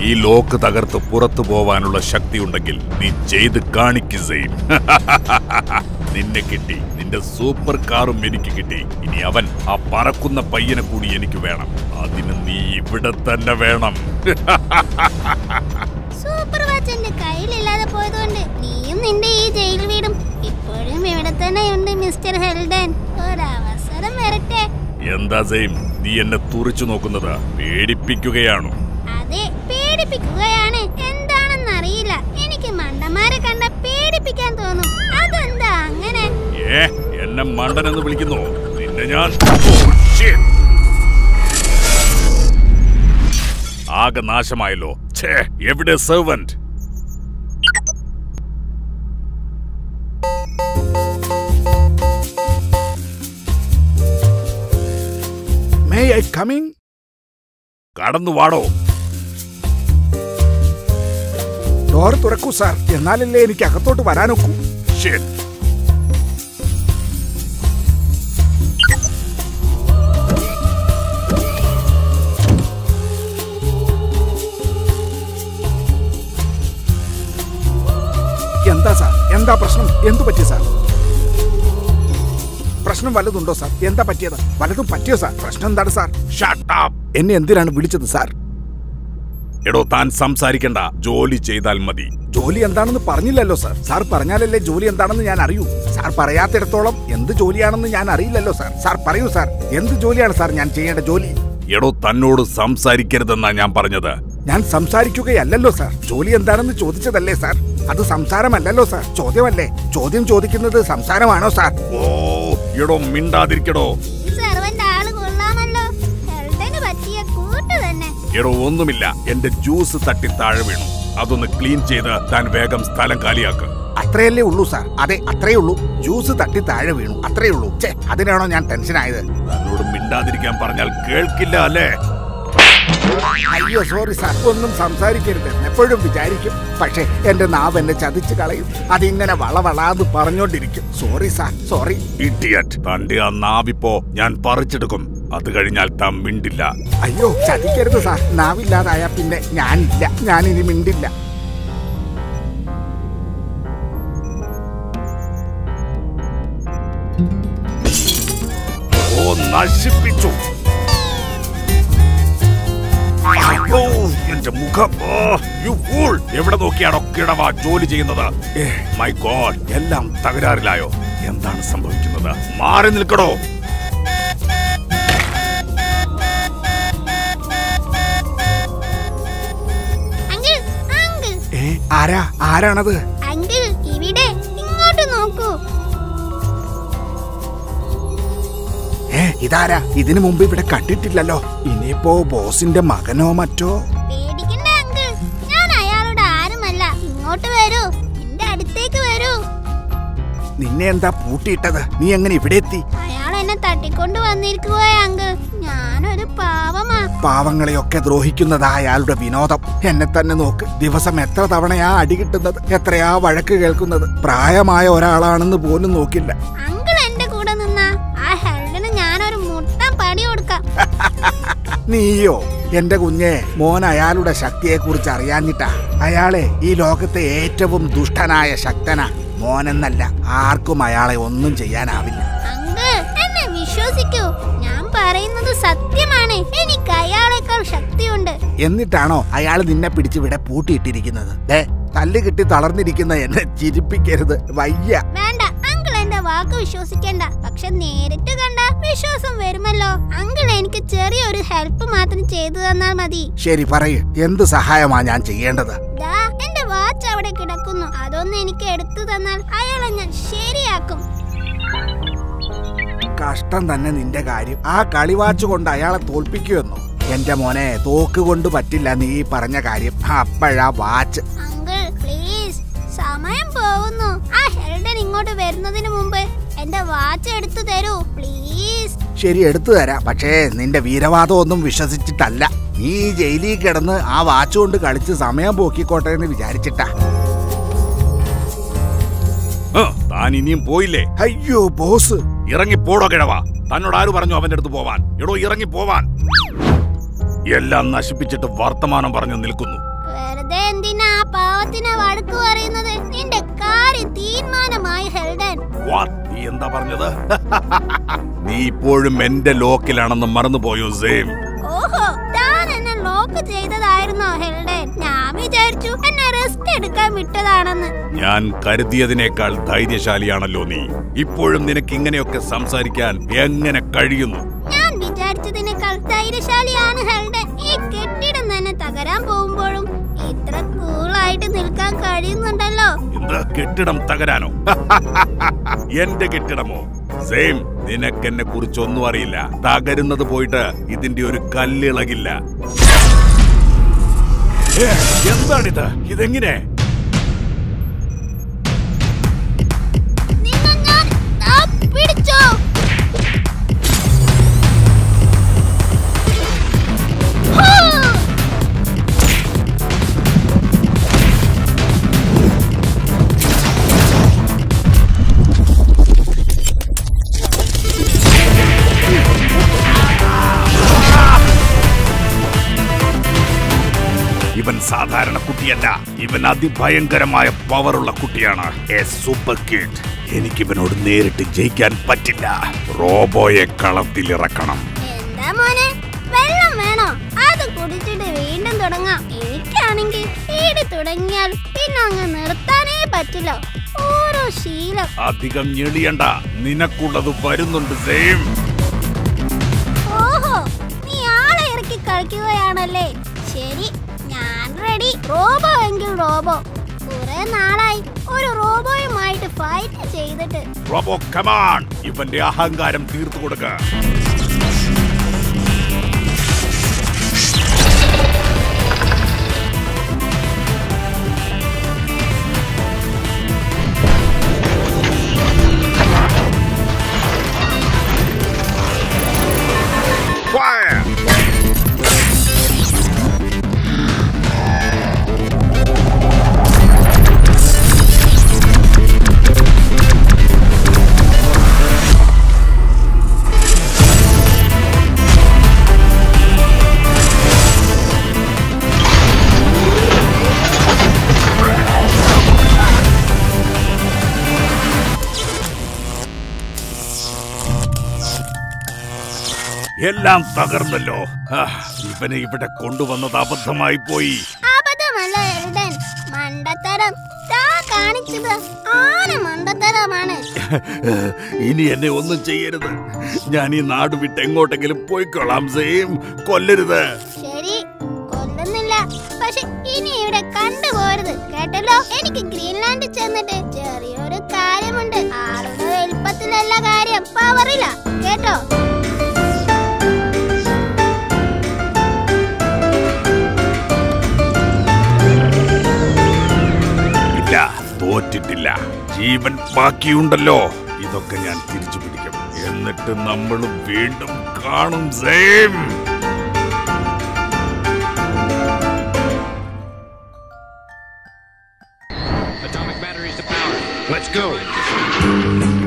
ഈ ലോക്ക് തകർത്ത് പുറത്തു പോവാനുള്ള ശക്തി ഉണ്ടെങ്കിൽ നീ ചെയ്ത് കാണിക്ക് സെയിം നിന്നെ കിട്ടി നിന്റെ സൂപ്പർ കാറും എനിക്ക് കിട്ടി ഇനി അവൻ ആ പറക്കുന്ന പയ്യനെ കൂടി എനിക്ക് വേണം അതിന് നീ ഇവിടെ തന്നെ വേണം സൂപ്പർ വാച്ച് എന്റെ കയ്യിലില്ലാതെ പോയതുകൊണ്ട് നീയും നിന്റെ ഈ ജയിൽ വീടും ഇപ്പോഴും ഇവിടെ തന്നെയുണ്ട് മിസ്റ്റർ ഹെൽഡൻ ഒരവസരം വരട്ടെ എന്താ സെയിം നീ എന്നെ തുറിച്ചു നോക്കുന്നത് പേടിപ്പിക്കുകയാണോ അതെ പേടിപ്പിക്കുകയാണ് എന്താണെന്ന് അറിയില്ല എനിക്ക് മണ്ടന്മാരെ കണ്ട പേടിപ്പിക്കാൻ തോന്നും അതെന്താ അങ്ങനെ ഏ എന്നെ മണ്ടനെന്ന് വിളിക്കുന്നു നിന്നെ ഞാൻ Oh, shit. ആകെ നാശമായല്ലോ ഛേ എവിടെ സെർവന്റ് മേ ഐ കമ്മിങ് കടന്നു വാടോ ഡോർ തുറക്കൂ സാർ എന്നാലല്ലേ എനിക്ക് അകത്തോട്ട് വരാനൊക്കൂ Shit. എന്താ സാർ എന്താ പ്രശ്നം എന്തു പറ്റി സാർ പ്രശ്നം വല്ലതുണ്ടോ സാർ എന്താ പറ്റിയത് വല്ലതും പറ്റിയോ സാർ പ്രശ്നം എന്താണ് സാർ Shut up. എന്നെ എന്തിനാണ് വിളിച്ചത് സാർ എടോ താൻ സംസാരിക്കണ്ട ജോലി ചെയ്താൽ മതി ജോലി എന്താണെന്ന് പറഞ്ഞില്ലല്ലോ സാർ സാർ പറഞ്ഞാലല്ലേ ജോലി എന്താണെന്ന് ഞാൻ അറിയൂ സാർ പറയാത്തിടത്തോളം എന്ത് ജോലിയാണെന്ന് ഞാൻ അറിയില്ലല്ലോ സാർ സാർ പറയൂ സാർ എന്ത് ജോലിയാണ് സാർ ഞാൻ ചെയ്യേണ്ട ജോലി എടോ തന്നോട് സംസാരിക്കരുതെന്നാ ഞാൻ പറഞ്ഞത് ഞാൻ സംസാരിക്കുകയല്ലല്ലോ സാർ ജോലി എന്താണെന്ന് ചോദിച്ചതല്ലേ സാർ അത് സംസാരമല്ലല്ലോ സാർ ചോദ്യമല്ലേ ചോദ്യം ചോദിക്കുന്നത് സംസാരമാണോ സാർ ഓ എടോ മിണ്ടാതിരിക്കടോ ഈ സെർവന്റ് ആള് കൊള്ളാമല്ലോ ഹെൽഡന് പറ്റിയ കൂട്ട് തന്നെ എടോ ഒന്നുമില്ല എന്റെ ജ്യൂസ് തട്ടി താഴെ വീണു അതൊന്ന് ക്ലീൻ ചെയ്ത് താൻ വേഗം സ്ഥലം കാലിയാക്ക് അത്രയല്ലേ ഉള്ളൂ സാർ അതെ അത്രേ ഉള്ളൂ ജ്യൂസ് തട്ടി താഴെ വീണു അത്രേ ഉള്ളൂ ഛേ അതിനാണോ ഞാൻ ടെൻഷൻ ആയത് തന്നോട് മിണ്ടാതിരിക്കാൻ പറഞ്ഞാൽ കേൾക്കില്ല അല്ലേ അയ്യോ സോറി സാർ ഒന്നും സംസാരിക്കരുത് എപ്പോഴും വിചാരിക്കും പക്ഷേ എന്റെ നാവ് എന്നെ ചതിച്ചു കളയും അതിങ്ങനെ വളവളാന്ന് പറഞ്ഞോണ്ടിരിക്കും സോറി സാർ സോറി ഇഡിയറ്റ് തന്റെ ആ നാവിപ്പോ ഞാൻ പറിച്ചെടുക്കും അത് കഴിഞ്ഞാൽ താൻ മിണ്ടില്ല അയ്യോ ചതിക്കരുത് സാർ നാവില്ലാതായ പിന്നെ ഞാനില്ല ഞാനിനി മിണ്ടില്ല ഓ നശിപ്പിച്ചു അയ്യോ, എന്റെ മുഖം ഓ, you fool. എവിടെ നോക്കിയാണോ കിടവ ജോലി ചെയ്യുന്നത് മൈ ഗോഡ് എല്ലാം തകരാറിലായോ എന്താണ് സംഭവിക്കുന്നത് മാറി നിൽക്കടോ അങ്കിൾ അങ്കിൾ ഏ ആരാ ആരാണത് അങ്കിൾ ഇവിടെ ഇങ്ങോട്ട് നോക്കൂ ഏ ഇതാരാ ഇതിനു മുമ്പ് ഇവിടെ കണ്ടിട്ടില്ലല്ലോ ഇനിയിപ്പോ ബോസിന്റെ മകനോ മറ്റോ പേടിക്കണ്ട അങ്കിൾ ഞാൻ അയാളുടെ ആരുമല്ല ഇങ്ങോട്ട് വരൂ എന്റെ അടുത്തേക്ക് വരൂ നിന്നെ എന്താ പൂട്ടിയിട്ടത് നീ എങ്ങനെ ഇവിടെ എത്തി അയാൾ എന്നെ തട്ടിക്കൊണ്ട് വന്നിരിക്കുകയാ അങ്കിൾ ഞാനൊരു പാവമാ പാവങ്ങളെയൊക്കെ ദ്രോഹിക്കുന്നതാ അയാളുടെ വിനോദം എന്നെ തന്നെ നോക്ക് ദിവസം എത്ര തവണയാ അടി കിട്ടുന്നത് എത്രയാ വഴക്ക് കേൾക്കുന്നത് പ്രായമായ ഒരാളാണെന്ന് പോലും നോക്കില്ല അങ്കിൾ എന്റെ കൂടെ നിന്നാ ആ ഹെൽഡിന് ഞാനൊരു മുട്ടൻ പണി കൊടുക്കാം നീയോ എന്റെ കുഞ്ഞെ മോൻ അയാളുടെ ശക്തിയെ കുറിച്ച് അറിയാഞ്ഞിട്ടാ അയാളെ ഈ ലോകത്തെ ഏറ്റവും ദുഷ്ടനായ ശക്തനാ മോനെന്നല്ല ആർക്കും അയാളെ ഒന്നും ചെയ്യാനാവില്ല അങ്കിൾ എന്നെ വിശ്വസിക്കൂ ഞാൻ പറയുന്നത് സത്യമാണ് എനിക്ക് അയാളെക്കാൾ ശക്തിയുണ്ട് എന്നിട്ടാണോ അയാൾ നിന്നെ പിടിച്ചിവിടെ പൂട്ടിയിട്ടിരിക്കുന്നത് ദേ തല്ല് കിട്ടി തളർന്നിരിക്കുന്ന എന്നെ ചിരിപ്പിക്കരുത് വയ്യ വേണ്ട അങ്കിൾ എന്റെ വാക്ക് വിശ്വസിക്കണ്ട പക്ഷെ നേരിട്ട് കണ്ട വിശ്വാസം വരുമല്ലോ അങ്കിൾ എനിക്ക് ചെറിയൊരു ഹെൽപ്പ് മാത്രം ചെയ്തു തന്നാൽ മതി ശരി പറയ് എന്ത് സഹായമാ ഞാൻ ചെയ്യേണ്ടത് ദാ എന്റെ വാച്ച് അവിടെ കിടക്കുന്നു അതൊന്ന് എനിക്ക് എടുത്തു തന്നാൽ അയാളെ ഞാൻ ശരിയാക്കും കഷ്ടം തന്നെ നിന്റെ കാര്യം ആ കളിവാച്ച് കൊണ്ട് അയാളെ തോൽപ്പിക്കുമെന്നോ എന്റെ മോനെ തോക്ക് കൊണ്ട് പറ്റില്ല നീ ഈ പറഞ്ഞ കാര്യം അപ്പോഴാ വാച്ച് അങ്കിൾ പ്ലീസ് സമയം പോകുന്നു ആ ഹെൽഡൻ ഇങ്ങോട്ട് വരുന്നതിന് മുമ്പ് എന്റെ വാച്ച് എടുത്തു തരൂ പ്ലീസ് ശരി എടുത്തു തരാം പക്ഷേ നിന്റെ വീരവാദം ഒന്നും വിശ്വസിച്ചിട്ടല്ല നീ ജയിലിൽ കിടന്ന് ആ വാച്ച് കൊണ്ട് കളിച്ച് സമയം പോക്കിക്കോട്ടെ എന്ന് വിചാരിച്ചിട്ടാ ആ, താൻ ഇനിയും പോയില്ലേ അയ്യോ ബോസ് ഇറങ്ങി പോടോ കിഴവ തന്നോട് ആര് പറഞ്ഞു അവന്റെ അടുത്ത് പോവാൻ എടോ ഇറങ്ങി പോവാൻ എല്ലാം നശിപ്പിച്ചിട്ട് വർത്തമാനം പറഞ്ഞു നിൽക്കുന്നു വെറുതെ എന്തിനാ ആ പാവത്തിനെ വഴക്കു പറയുന്നത് നിന്റെ കാര്യം തീരുമാനമായി ഹെൽഡൻ What? നീ എന്താ പറഞ്ഞത് നീ ഇപ്പോഴും എന്റെ ലോക്കിലാണെന്ന് മറന്നുപോയോ സെയിം ഓഹോ താൻ എന്നെ ലോക്ക് ചെയ്തതായിരുന്നോ ഹെൽഡൻ ഞാൻ വിചാരിച്ചു എന്നെ റെസ്റ്റ് എടുക്കാൻ വിട്ടതാണെന്ന് ഞാൻ കരുതിയതിനേക്കാൾ ധൈര്യശാലിയാണല്ലോ നീ ഇപ്പോഴും നിനക്ക് ഇങ്ങനെയൊക്കെ സംസാരിക്കാൻ എങ്ങനെ കഴിയുന്നു ഞാൻ വിചാരിച്ചതിനേക്കാൾ ധൈര്യശാലിയാണ് ഹെൽഡൻ ഈ കെട്ടിടം തന്നെ തകരാൻ പോകുമ്പോഴും ഇത്ര കൂളായിട്ട് നിൽക്കാൻ കഴിയുന്നുണ്ടല്ലോ എന്ത് കെട്ടിടം തകരാനോ എന്റെ കെട്ടിടമോ സെയിം നിനക്കെന്നെ കുറിച്ചൊന്നും അറിയില്ല തകരുന്നത് പോയിട്ട് ഇതിന്റെ ഒരു കല്ലിളകില്ല ഏ, എന്താണിത് ഇതെങ്ങനെ നിങ്ങൾ ഞാൻ ആ, പിടിച്ചോ ഹോ! ഇവൻ സാധാരണ കുട്ടിയല്ല ഇവൻ അതിഭയങ്കരമായ പവറുള്ള കുട്ടിയാണ് എ സൂപ്പർ കിഡ് എനിക്കിവനോട് നേരിട്ട് ജയിക്കാൻ പറ്റില്ല റോബോയെ കളത്തിലിറക്കണം എന്താ മോനെ വെള്ളം വേണോ അത് കുടിച്ചിട്ട് വീണ്ടും തുടങ്ങാം എനിക്കാണെങ്കിൽ പേടി തുടങ്ങിയാൽ പിന്നെ അങ്ങ് നിർത്താനേ പറ്റില്ല ഓരോ ശീലം അധികം ഞെളിയണ്ട നിനക്കുള്ളത് വരുന്നുണ്ട് സെയിം ഓഹോ നീ ആളെ ഇറക്കി കളിക്കുകയാണല്ലേ ശരി ഞാൻ റെഡി റോബോ എങ്കിൽ റോബോ കുറെ നാളായി ഒരു റോബോയുമായിട്ട് ഫൈറ്റ് ചെയ്തിട്ട് റോബോ കമാൺ ഇവന്റെ അഹങ്കാരം തീർത്തു കൊടുക്ക Fire! എല്ലാം തകർന്നല്ലോ ആ, ഇവനെ ഇവിടെ കൊണ്ടുവന്നത് അബദ്ധമായി പോയി അബദ്ധമല്ല എൽഡൻ മണ്ടത്തരം താ കാണിച്ചത് ആന മണ്ടത്തരമാണ് ഇനി എന്നെ ഒന്നും ചെയ്യരുത് ഞാൻ ഈ നാട് വിട്ട് എങ്ങോട്ടെങ്കിലും പോയിക്കൊള്ളാം സെയിം കൊല്ലരുത് ശരി കൊല്ലുന്നില്ല പക്ഷെ ഇനി ഇവിടെ കണ്ടുപോരുത് കേട്ടല്ലോ എനിക്ക് ഗ്രീൻലാൻഡിൽ ചെന്നിട്ട് ചെറിയൊരു കാര്യമുണ്ട് ആളുടെ എളുപ്പത്തിലല്ല കാര്യം പവറില്ല കേട്ടോ ഇല്ല തോറ്റിട്ടില്ല ജീവൻ ബാക്കിയുണ്ടല്ലോ ഇതൊക്കെ ഞാൻ തിരിച്ചു പിടിക്കും എന്നിട്ട് നമ്മൾ വീണ്ടും കാണും same Atomic batteries to power. Let's go.